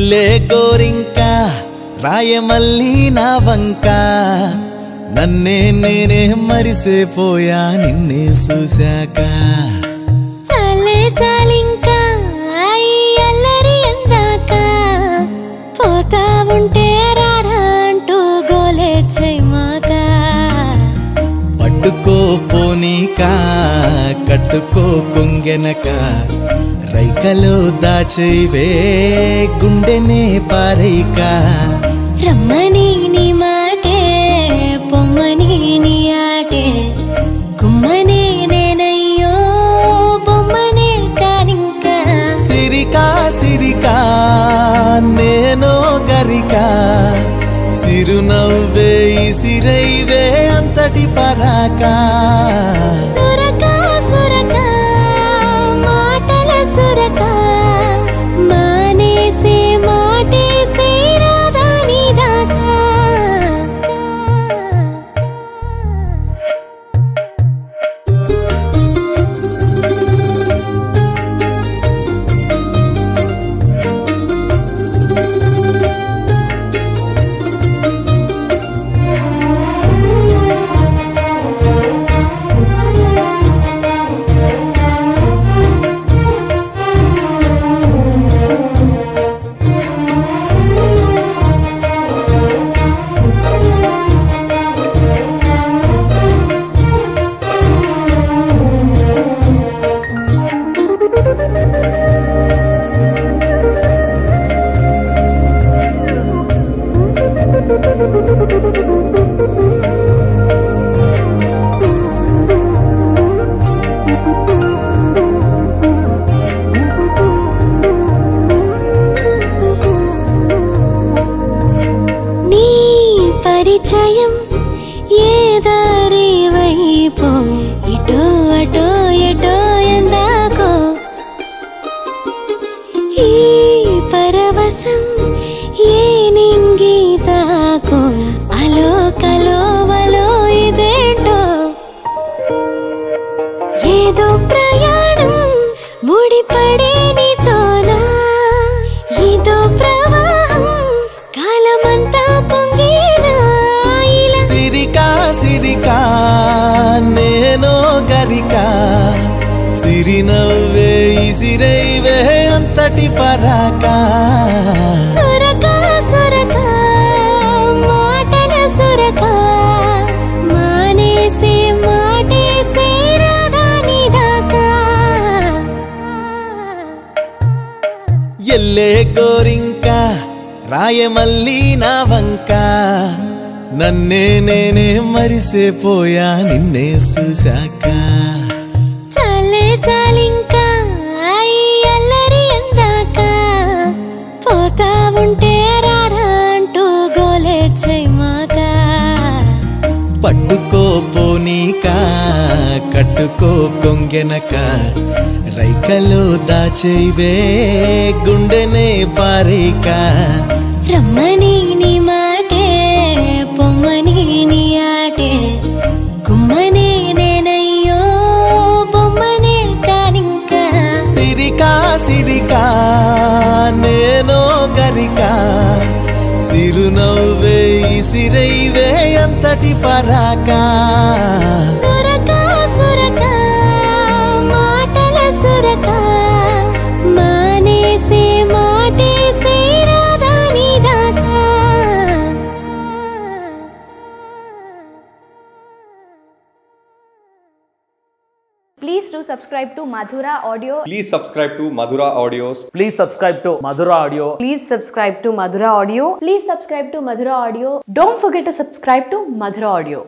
ఎల్లే గోరింక రాయమల్లి నా వంక నన్నే నేనే మరిసేపోయా నిన్నే చూశాక చాలే చాలింకా ఈ అల్లరి ఎందాక పోతా ఉంటే రారా అంటూ గోలే చేయమాక పట్టుకో పోనీక కట్టుకో కొంగెనక రైకలో దాచైవే గుండెనే పారైక రమ్మని నీ మాటే పొమ్మని నీ ఆటే గుమ్మనే నేనయ్యో బొమ్మనే కానింకా సిరికా సిరికా నేనో గరిక సిరునవ్వే సిరైవే అంతటి పరాకా సురకా సురకా మాటల సురకా మానేసే మాటేసే రాధాని దాకా నీ పరిచయం ఏ దారి వైపు ఇటో అటో ఎటో ఎందాకో ఈ పరవశం ఏ నింగి దాకో అలో కలో వలో ఇదేంటో ఏదో ప్రయాణం ముడిపడే నీతోనా ఇదో ప్రవాహం కాలమంతా పొంగేనా ఇలా సిరికా సిరికా నేనో గరిక సిరినవ్వే సిరైవే అంతటి పరాకా సురకా సురకా మాటల సురకా మానేసే మాటేసే రాధాని దాకా ఎల్లే గోరింక రాయమల్లి నా వంక నన్నే నేనే మరిసేపోయా నిన్నే చూశాక చాలే చాలింకా ఈ అల్లరి ఎందాక పోతా ఉంటే రారా అంటూ గోలే చేయమాక పట్టుకో పోనీక కట్టుకో కొంగెనక రైకలో దాచైవే గుండెనే పారైక రమ్మని నీ మాటే పొమ్మని నీ ఆటే గుమ్మనే నేనయ్యో బొమ్మనే కానింకా సిరికా సిరికా నేనో గరిక సిరునవ్వే సిరైవే అంతటి పరాకా సురకా సురకా మాటల సురకా మానేసే మాటేసే రాధాని దాకా Please do subscribe to Madhura Audio. Please subscribe to Madhura Audios. Please subscribe to Madhura Audio. Please subscribe to Madhura Audio. Please subscribe to Madhura Audio. Don't forget to subscribe to Madhura Audio.